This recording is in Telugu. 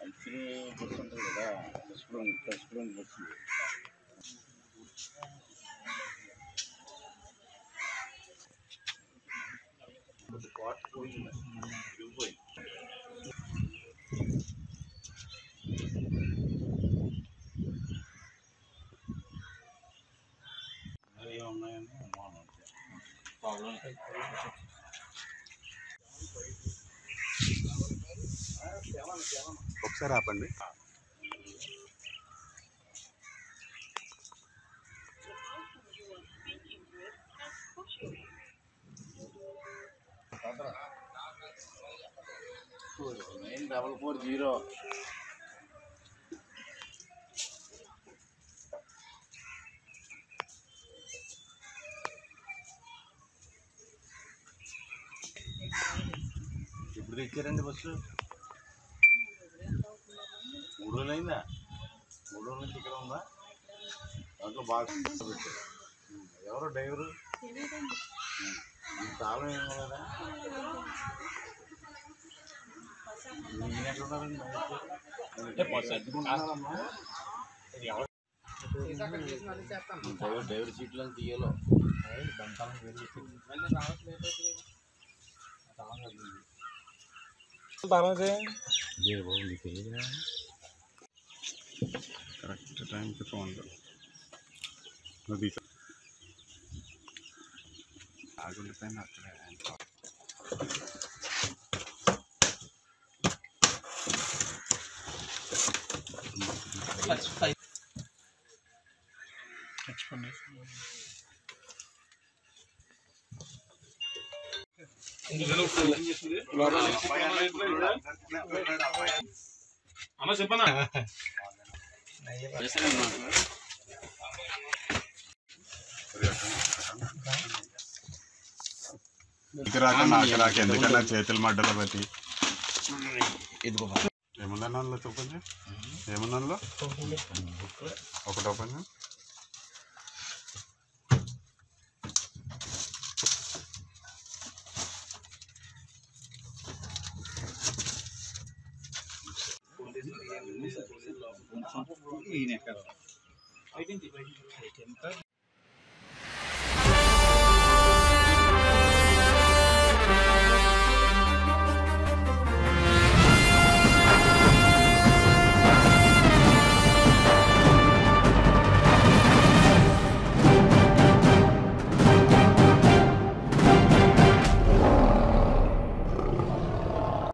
మంచిగా బస్సు ఉంటుంది కదా రెస్టారెంట్ రెస్టారెంట్ బస్సు పాట్ పోయింది ఇరిగిపోయింది మరి ఏమున్నాయని అనుమానం ప్రాబ్లం ఒకసారి ఆపండి నైన్ డబల్ ఫోర్ జీరో ఇప్పుడు తెచ్చారండి బస్సు మూడు రోజులు అయిందా మూడు రోజుల నుంచి ఇక్కడ ఉందా దాంట్లో బాగా పెట్టారు ఉం. ఎవరు డ్రైవరు ఈ తాళం ఏం లేదా ఈయన ఎక్కడ ఉన్నారండి బయట? సర్దుకుంటున్నారమ్మా? డ్రైవర్ డ్రైవర్ సీట్లో తీయాలో కరెక్ట్ టైంకి ఫోన్ అది ఆగుండిపోయిన అక్కడే అన్న చెప్పనా ఇది రాక నాకు రాక ఎందుకన్నా చేతులు మడ్డలు బట్టి ఏముందన్నా అందులో చూపండి ఏముంది అందులో ఒకటి ఓపెన్ చేయి.